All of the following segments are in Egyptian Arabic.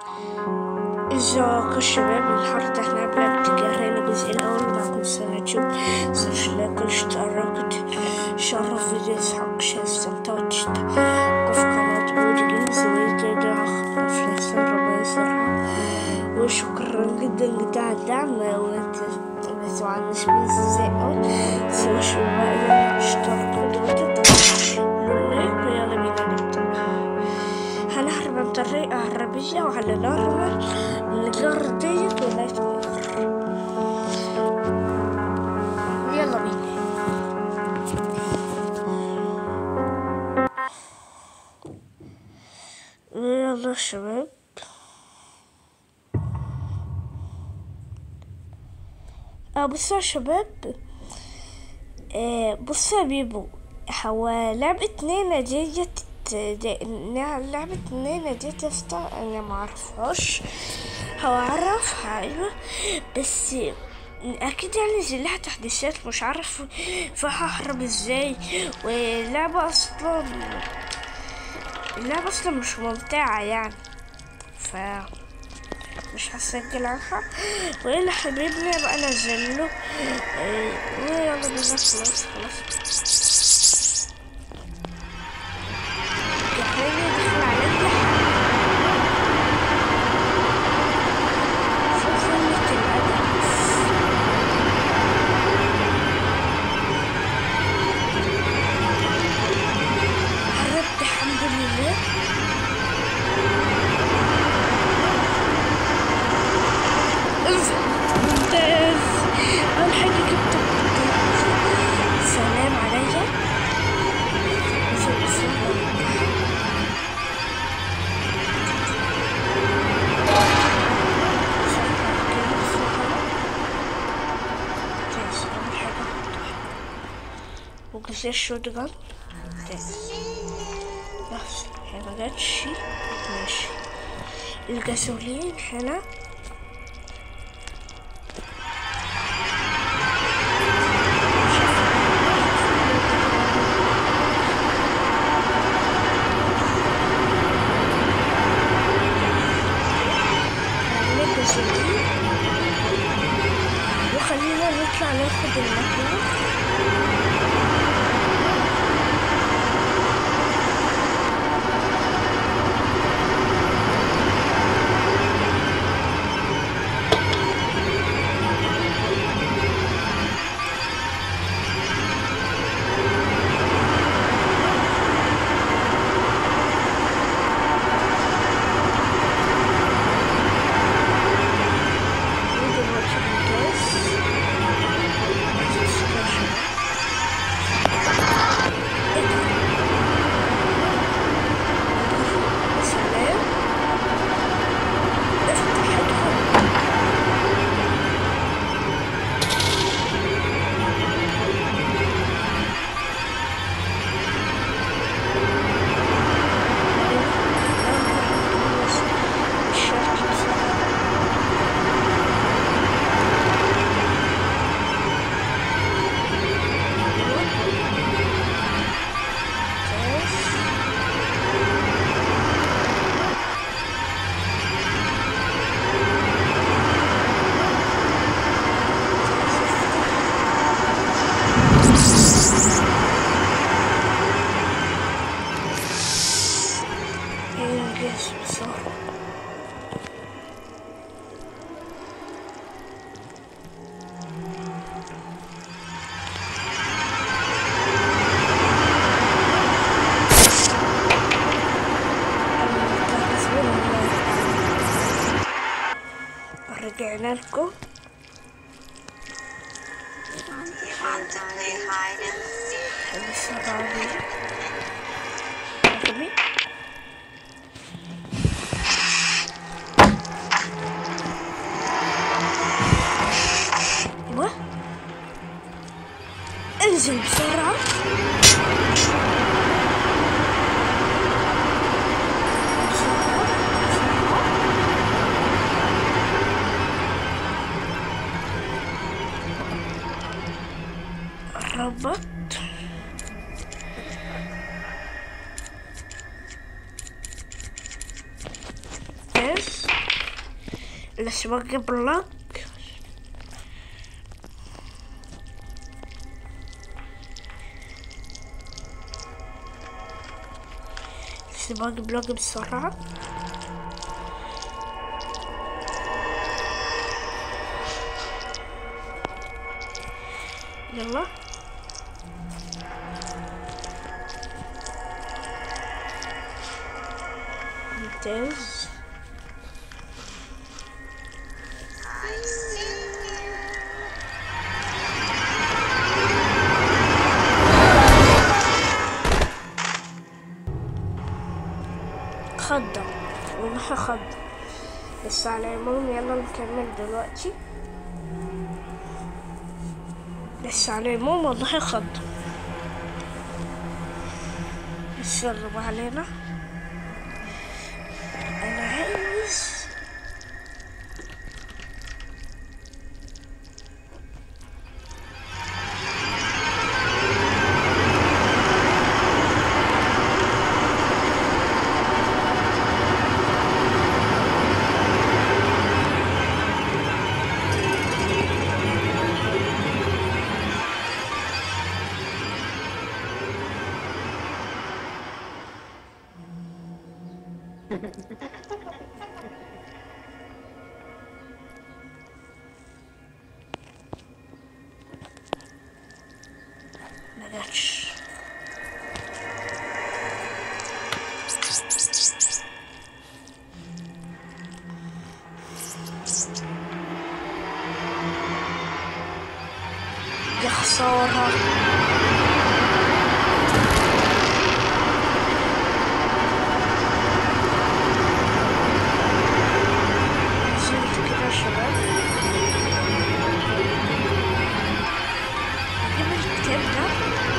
ازيكم الشباب النهارده احنا بنبدأ قرينا الجزء الأول معكم سنتشوف سيرش لايك اشتركت شرف فيديو حق شيء استمتعت في قناة بود جيمز ويجد أفلاسين ربنا يسرها وشكرا جدا جدا على الدعم وانتوا عن سبيس زي سيرش بقى اشتركوا دلوقتي لايك ويلا بينا نبدأ هنهرب من طريقة عربية وعلى نهر من الجار ديت ولاية مصر يلا بينا يلا شباب آه بصوا يا شباب آه بصوا يا بيبو هو لعبة نينا ديت دي- لعبة نينا ديت يا اسطى انا معرفهاش هو اعرفها ايوه بس اكيد يعني نزل لها تحديثات مش عارف فههرب ازاي واللعبة اصلا اللعبة اصلا مش ممتعة يعني ف مش هسجل عنها وإلا حبيبنا بقى نزل له آه، ويلا بينا خلاص خلاص جحيم دخل عليا شوف قلة الأدب هربت الحمد لله ممتاز أول حاجة جبت سلام عليا نزل بسرعة وجزء الشوت جان ممتاز بس هي ما جاتش ماشي الجاسولين هنا هنعمل جاسولين وخلينا نطلع ناخد المكنة ودلوقتي ممتاز سلام افتح ادخل الشرط بصراحة انجز بسرعة رجعنا لكم You want to play hide and seek? بسرعة دي رقمي ايوه انزل بسرعة بسرعة بسرعة ربط بس لسه باقي بلوك لسه باقي بلوك بسرعة يلا ممتاز I see you. خضة ونحن خضة بس على العموم يلا نكمل دلوقتي بس على العموم والله خضة بس يلا ما علينا أنا عايز ما جاتش يا خسارة نزلت كده يا شباب اجيب الكتاب ده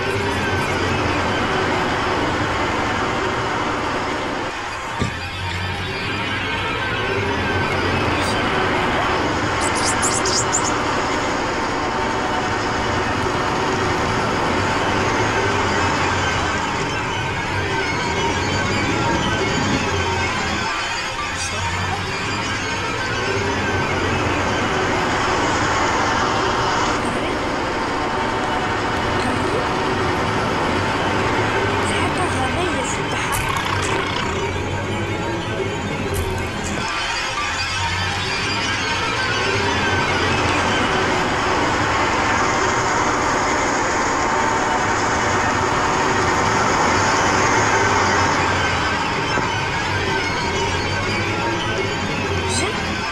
في حاجة غبية في التحكم زين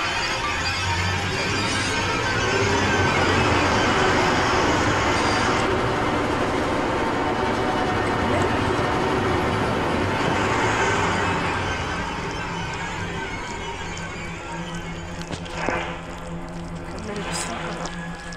كمل بسرعة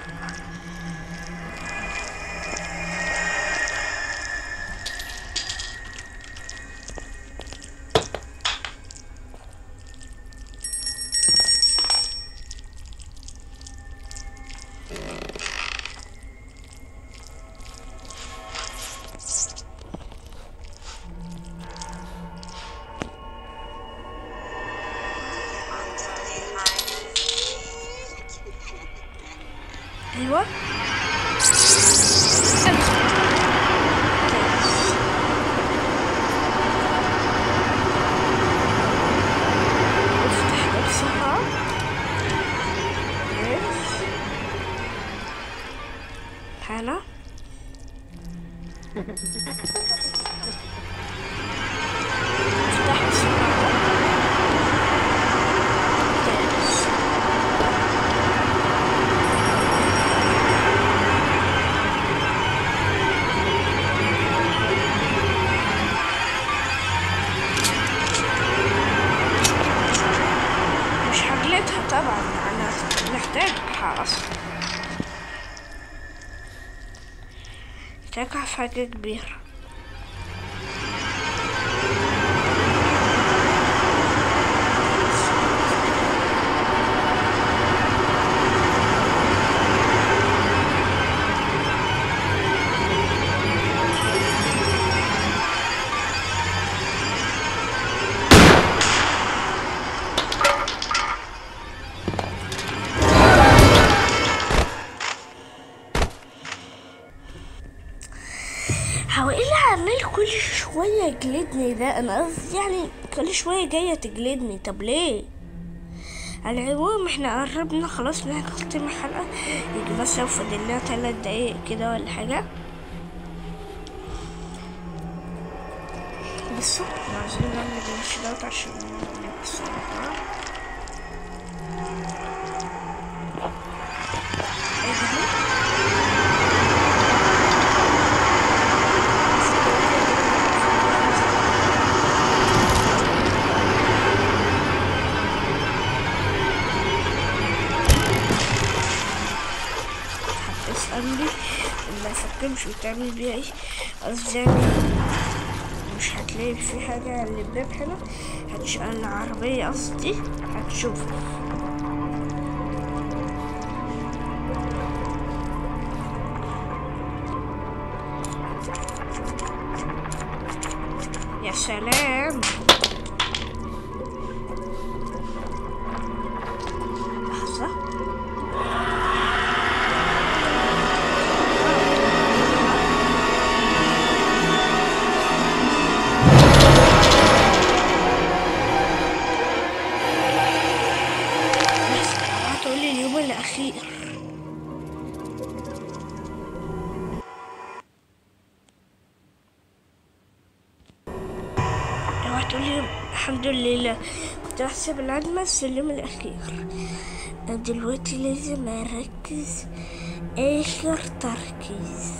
Until they hide and seek. أيوة افتح ده بسرعة كويس هلا افتح بسرعة كويس مش حقلتها طبعا انا محتاجها اصلا محتاجها في حاجة كبيرة شوية يجلدني ده انا قصدي يعني كل شوية جاية تجلدني طب ليه على العموم احنا قربنا خلاص ان احنا نختم الحلقة يجي بس لو فاضل لنا تلات دقايق كده ولا حاجة بس احنا عايزين نعمل الماتش دوت عشان نبقى الصراحة ايه ده هتسألني ما فكرش وتعمل بيها ايه قصدي يعني مش هتلاقي في حاجة على الباب هنا هتشغل العربية قصدي هتشوف يا سلام لحظة بس هتقولي اليوم الأخير اوعى تقولي الحمد لله كنت بحسب العلمة السلم الأخير أنا دلوقتي لازم أركز آخر تركيز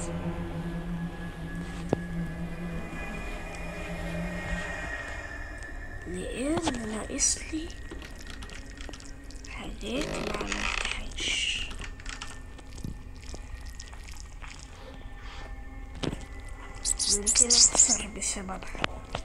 لأن ناقصلي حاجات ما عملتهاش ممكن أخسر بسببها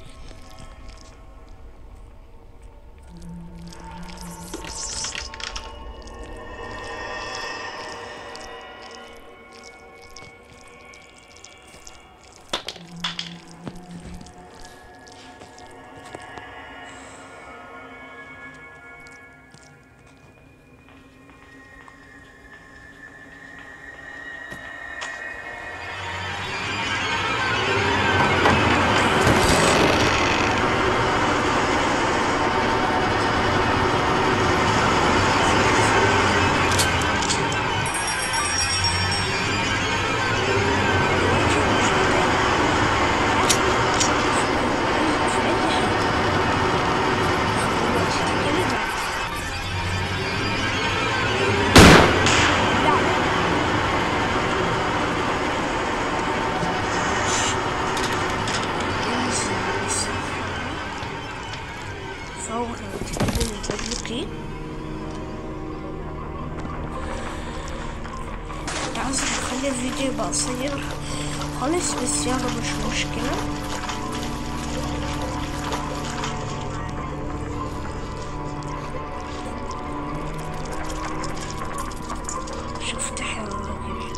فورا تكتبوا تطبيقي كنت عاوزة اخلي الفيديو يبقى قصير خالص بس يلا مش مشكلة شفت حلو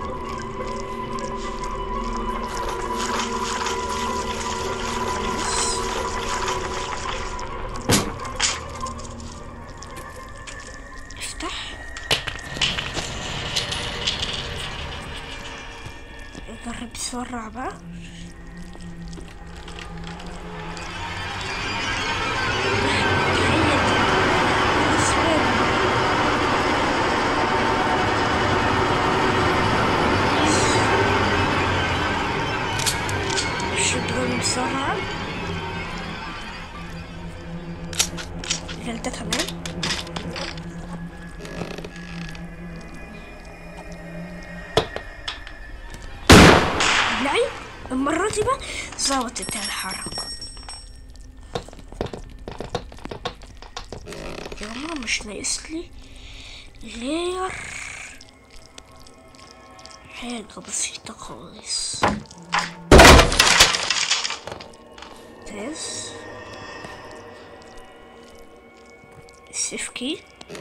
افتح جرب تسرع بقى الشجرة بسرعة جلدة كمان بلعي المرة دي بقى ظبطت الحركة يا جماعة مش ناقصلي غير حاجة بسيطة خالص ممتاز السيف كي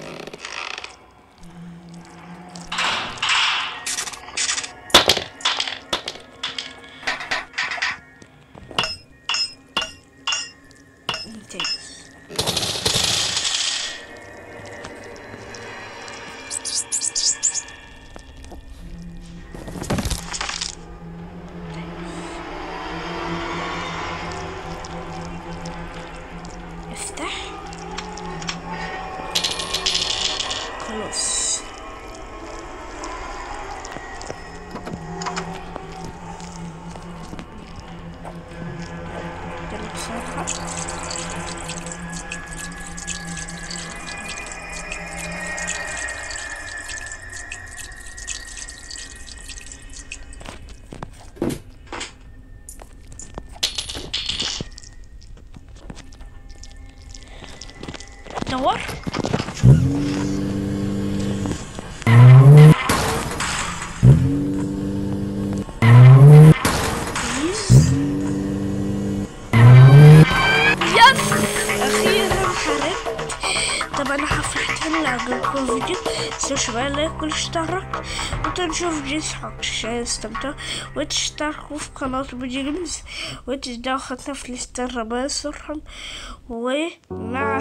ممتاز بليز يس اخيرا حرقت طب انا هفتح هلا اقولكم فيديو تنسوش بقى لايك والاشتراك وتنشوف جيس حق عشان تستمتعوا وتشتركوا في قناة بيجي جيمز وتدخلنا في الاسترابات ومع